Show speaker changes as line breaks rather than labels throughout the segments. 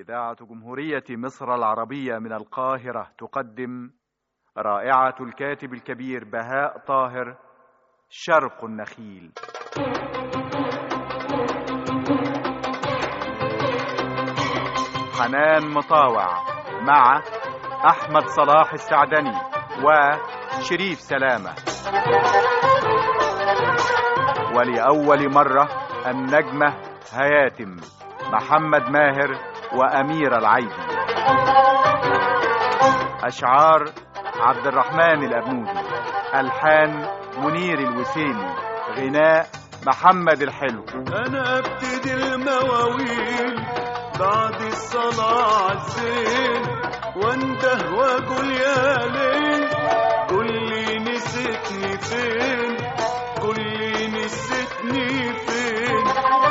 إذاعة جمهورية مصر العربية من القاهرة تقدم رائعة الكاتب الكبير بهاء طاهر شرق النخيل حنان مطاوع مع أحمد صلاح السعدني وشريف سلامة ولأول مرة النجمة هياتم محمد ماهر وأميرة العيدي أشعار عبد الرحمن الأبنودي ألحان منير الوسيمي غناء محمد الحلو
انا ابتدي المواويل بعد الصلاة عالزين وانده واقول يا ليل قول لي نسيتني فين قول لي نسيتني فين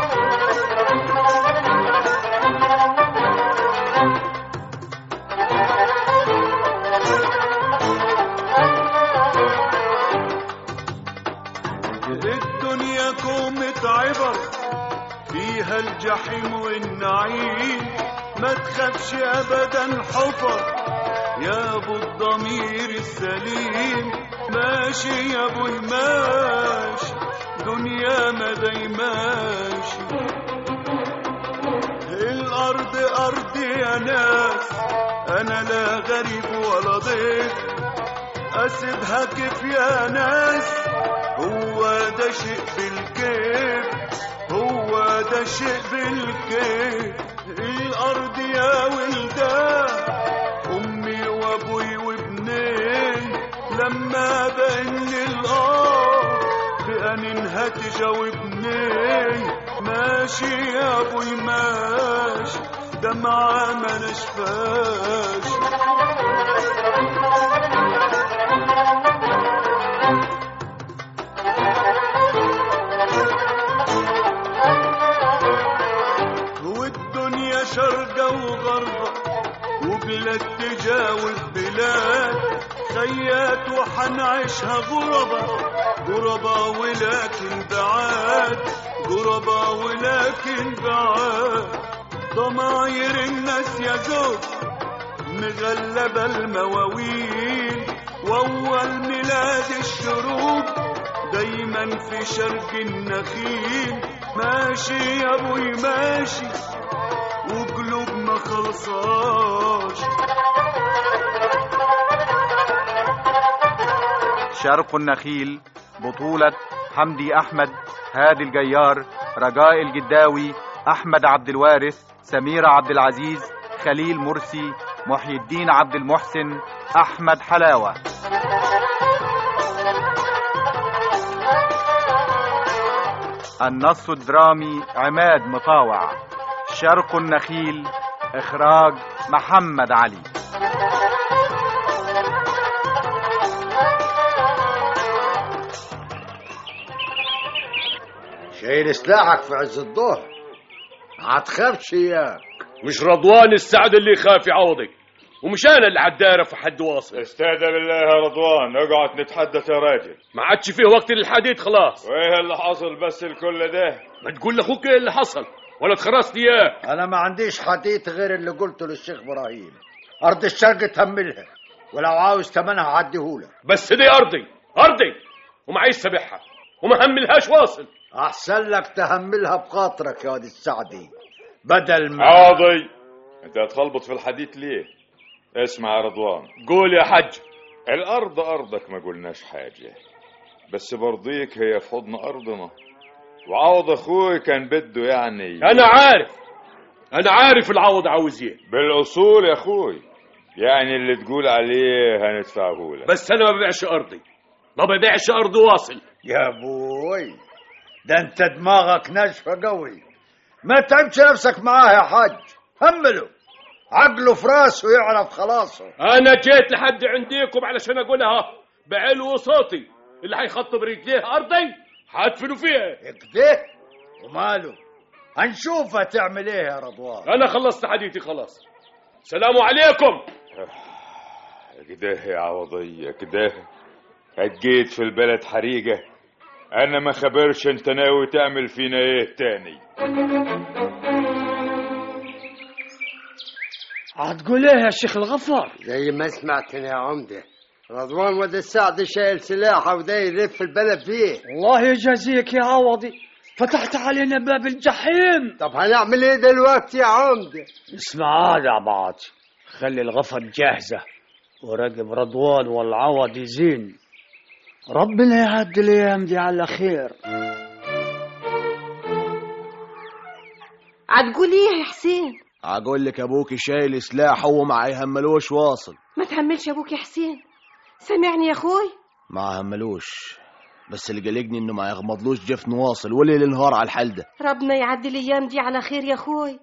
الدنيا كومة عبر فيها الجحيم والنعيم ما تخافش ابدا حفر يا ابو الضمير السليم ماشي يا ابو الماشي دنيا ما دايماشي الارض ارض يا ناس انا لا غريب ولا ضيف اسيبها كيف يا ناس هو ده شيء بالكيف هو ده شيء بالكيف الارض يا ولدان امي وابوي وابنين لما بان الارض بأنينها تجاوبني ماشي يا ابوي ماشي دمعة ما نشفاش والدنيا شرقة وغربة وبلاد تجاوز بلاد خيات وحنعيشها غربة غربة ولكن بعاد غربة ولكن بعاد ضماير الناس يا زوج مغلبة المواويل وأول ميلاد الشروق دايما في شرق النخيل ماشي يا ابوي ماشي وقلوبنا خلصاش
شرق النخيل بطولة حمدي أحمد هادي الجيار رجاء الجداوي أحمد عبد الوارث سميرة عبد العزيز خليل مرسي محي الدين عبد المحسن أحمد حلاوة النص الدرامي عماد مطاوع شرق النخيل إخراج محمد علي
شايل سلاحك في عز الظهر هتخافش اياك
مش رضوان السعد اللي يخاف يعوضك ومش انا اللي عالدايره في حد واصل
استهدى بالله يا رضوان اقعد نتحدث يا راجل
ما عادش فيه وقت للحديث خلاص
وايه اللي حصل بس الكل ده
ما تقول لاخوك ايه اللي حصل ولا تخرصت اياه
انا ما عنديش حديث غير اللي قلته للشيخ ابراهيم ارض الشرق تهملها ولو عاوز تمنها عديهولك
بس دي ارضي ارضي ومعيش سبحها وما هملهاش واصل
احسن لك تهملها بخاطرك يا واد السعدي بدل ما
عاضي انت هتخلبط في الحديث ليه اسمع يا رضوان
قول يا حج
الارض ارضك ما قلناش حاجه بس برضيك هي في حضن ارضنا وعوض اخوي كان بده يعني
انا عارف انا عارف العوض عاوز ايه
بالاصول يا اخوي يعني اللي تقول عليه هندفعه لك
بس انا ما ببيعش ارضي ما ببيعش ارض واصل
يا ابوي ده انت دماغك ناشفه قوي ما تعبش نفسك معاه يا حاج همله عقله في راسه يعرف خلاصه
انا جيت لحد عنديكم علشان اقولها بعلو صوتي اللي هيخطب رجليه ارضي هدفنوا فيها
كده وماله هنشوف هتعمل ايه يا رضوان
انا خلصت حديثي خلاص سلام عليكم
كده يا عوضية كده هتجيت في البلد حريقة أنا ما خبرش أنت ناوي تعمل فينا إيه تاني
هتقول ايه يا شيخ الغفار
زي ما سمعتني يا عمدة رضوان ود السعد شايل سلاحه وده يلف البلد فيه
الله يجازيك يا عوضي فتحت علينا باب الجحيم
طب هنعمل ايه دلوقتي يا عمدة
اسمع هذا يا بعض خلي الغفر جاهزة وراقب رضوان والعوضي زين ربنا يعدي الايام دي على خير
هتقول ايه يا حسين
اقول لك ابوك شايل سلاح هو ما يهملوش واصل
ما تهملش ابوك يا حسين سامعني يا اخوي
ما هملوش بس اللي قلقني انه ما يغمضلوش جفن واصل ولا النهار على الحال ده
ربنا يعدي الايام دي على خير يا اخوي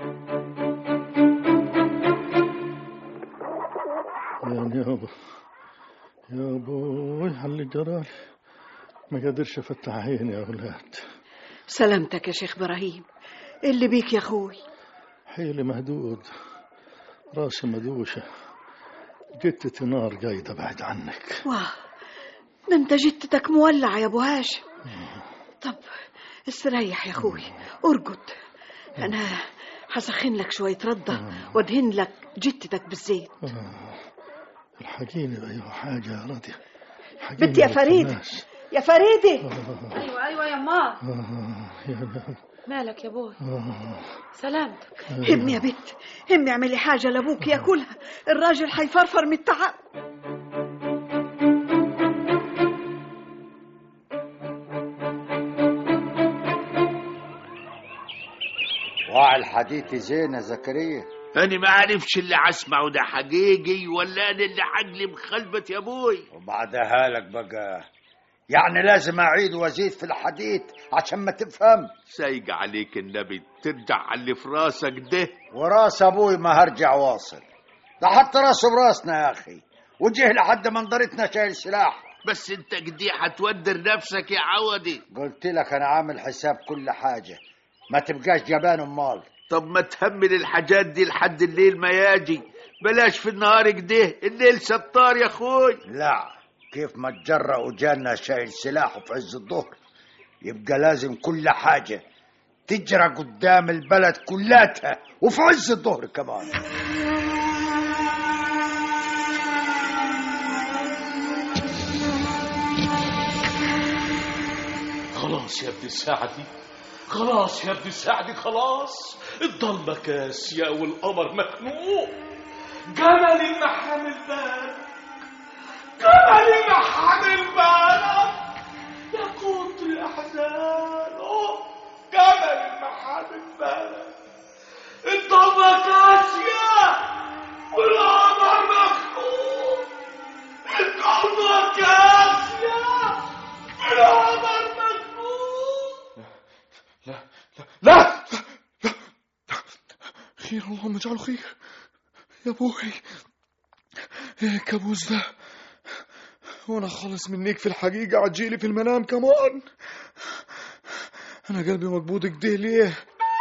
يعني يابا يا ابوي على جرالي ما قادرش افتح عيني يا اولاد
سلامتك يا شيخ ابراهيم اللي بيك يا اخوي
حيلي مهدود راسي مدوشة جتتي نار قايدة بعد عنك
واه ده انت جتتك مولعة يا ابو هاشم طب استريح يا اخوي ارقد انا هسخن لك شوية ردة وادهن لك جتتك بالزيت
آه، الحقيني بأي حاجة يا راضية
بنت يا فريد يا فريدة
ايوه ايوه يا ماما
آه، يا
مالك يا بوي
آه،
سلامتك
همي يا بنت همي اعملي حاجة لابوك ياكلها الراجل هيفرفر من التعب
وعي الحديث زين يا زكريا
أنا ما عارفش اللي عسمعه ده حقيقي ولا أنا اللي عقلي مخلبت يا أبوي
وبعدها لك بقى يعني لازم اعيد وازيد في الحديث عشان ما تفهم
سايق عليك النبي ترجع على اللي في راسك ده
وراس ابوي ما هرجع واصل ده حتى راسه براسنا يا اخي وجه لحد منظرتنا شايل سلاح
بس انت قدي هتودر نفسك يا عودي
قلت لك انا عامل حساب كل حاجه ما تبقاش جبان امال
طب ما تهمل الحاجات دي لحد الليل ما ياجي بلاش في النهار كده الليل ستار يا اخوي
لا كيف ما تجرأ وجانا شايل سلاحه في عز الظهر يبقى لازم كل حاجة تجرى قدام البلد كلاتها وفي عز الظهر كمان
خلاص يا ابن السعدي خلاص يا ابن السعدي خلاص الضلمة كاسية والقمر مخنوق جمل المحامل بالك جمل المحامل بالك يا كتر احزانه جمل المحامل بالك الضلمة كاسية والقمر مخنوق الضلمة كاسية والقمر مخنوق لا لا لا خير اللهم اجعله خير يا ابوي ايه الكابوس ده وانا خالص منيك في الحقيقة عجيلي في المنام كمان انا قلبي مقبوض كده ليه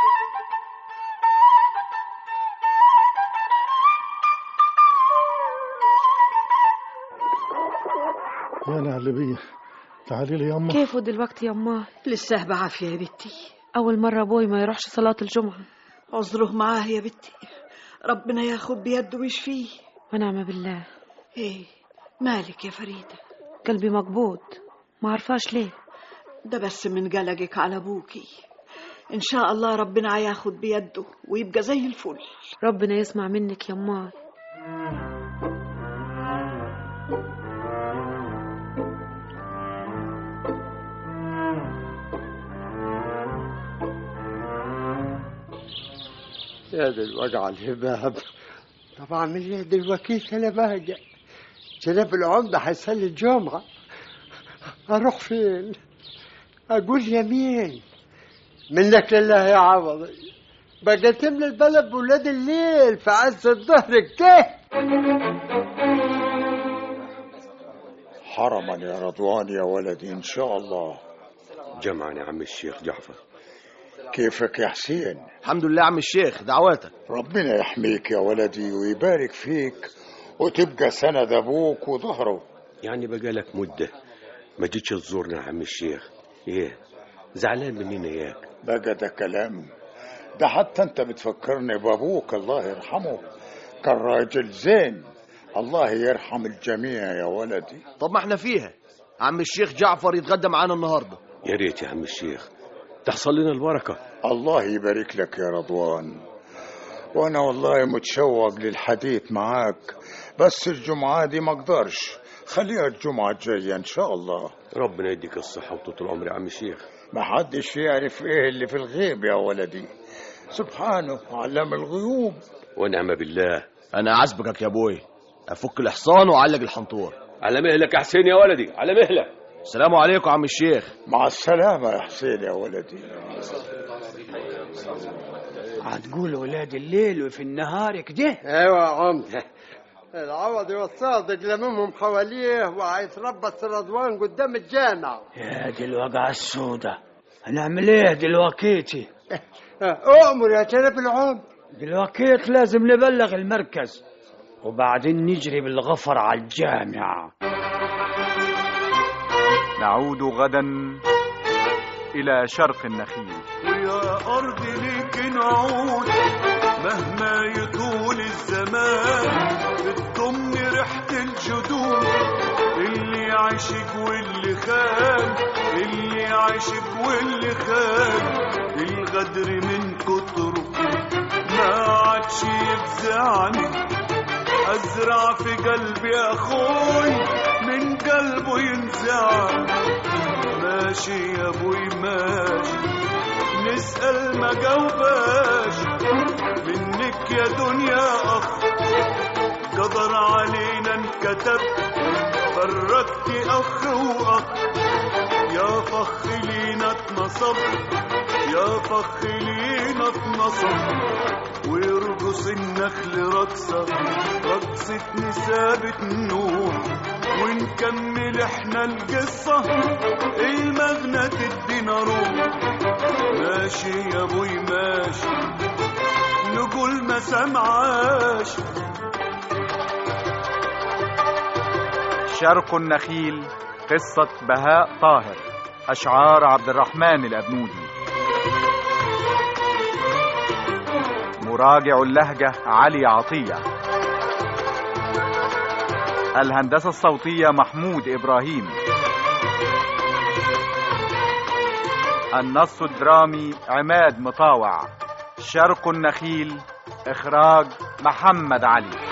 يا نعلبية تعالي لي يما
كيفه دلوقتي يا اماه
لسه بعافية يا بنتي
اول مرة ابوي ما يروحش صلاة الجمعة
عذره معاه يا بنتي ربنا ياخد بيده ويشفيه
ونعم بالله
ايه مالك يا فريدة
قلبي مقبوض ما عرفاش ليه
ده بس من قلقك على ابوكي ان شاء الله ربنا هياخد بيده ويبقى زي الفل
ربنا يسمع منك يا اماه
يا ذا الوجع الهباب طب اعمل ايه دلوقتي انا بهجع جناب العمدة هيصلي الجمعة اروح فين اقول يمين منك لله يا عوضي بقى تملى البلد بولاد الليل في عز الظهر كده
حرما يا رضوان يا ولدي ان شاء الله
جمعا يا عم الشيخ جعفر
كيفك يا حسين
الحمد لله عم الشيخ دعواتك
ربنا يحميك يا ولدي ويبارك فيك وتبقى سند ابوك وظهره
يعني بقالك مدة ما جيتش تزورنا يا عم الشيخ ايه زعلان مننا اياك
بقى ده كلام ده حتى انت بتفكرني بابوك الله يرحمه كان راجل زين الله يرحم الجميع يا ولدي
طب ما احنا فيها عم الشيخ جعفر يتغدى معانا النهارده
يا ريت يا عم الشيخ تحصل لنا البركة
الله يبارك لك يا رضوان وانا والله متشوق للحديث معاك بس الجمعة دي ما اقدرش خليها الجمعة الجاية ان شاء الله
ربنا يديك الصحة وطول العمر يا عم الشيخ
ما حدش يعرف ايه اللي في الغيب يا ولدي سبحانه علم الغيوب
ونعم بالله
انا عازبك يا ابوي افك الحصان واعلق الحنطور
على مهلك يا حسين يا ولدي على مهلك
السلام عليكم عم الشيخ
مع السلامة يا حسين يا ولدي
هتقول ولاد الليل وفي النهار كده
ايوه يا عمده العوض والصادق لممهم حواليه وهيتربص رضوان قدام الجامع
يا دي الوجعة السودة هنعمل ايه دلوقتي
اؤمر يا شرف العمد
دلوقتي لازم نبلغ المركز وبعدين نجري بالغفر على الجامع
نعود غدا إلى شرق النخيل
ويا أرض ليك نعود مهما يطول الزمان بتضم ريحة الجدود اللي عاشق واللي خان اللي عاشق واللي خان الغدر من كتره ما عادش يفزعني أزرع في قلبي أخوي من قلبه ينزعل ماشي يا أبوي ماشي نسأل ما جاوباش منك يا دنيا أخ قدر علينا انكتب فرقت أخ وأخ يا فخ لينا اتنصب يا فخ لينا اتنصب ويرقص النخل رقصة رقصة نسابة نور ونكمل احنا القصة المغنى تدينا روح ماشي يا ابوي ماشي نقول ما سمعاش
شرق النخيل قصة بهاء طاهر أشعار عبد الرحمن الأبنودي مراجع اللهجة علي عطية الهندسة الصوتية محمود إبراهيم النص الدرامي عماد مطاوع شرق النخيل إخراج محمد علي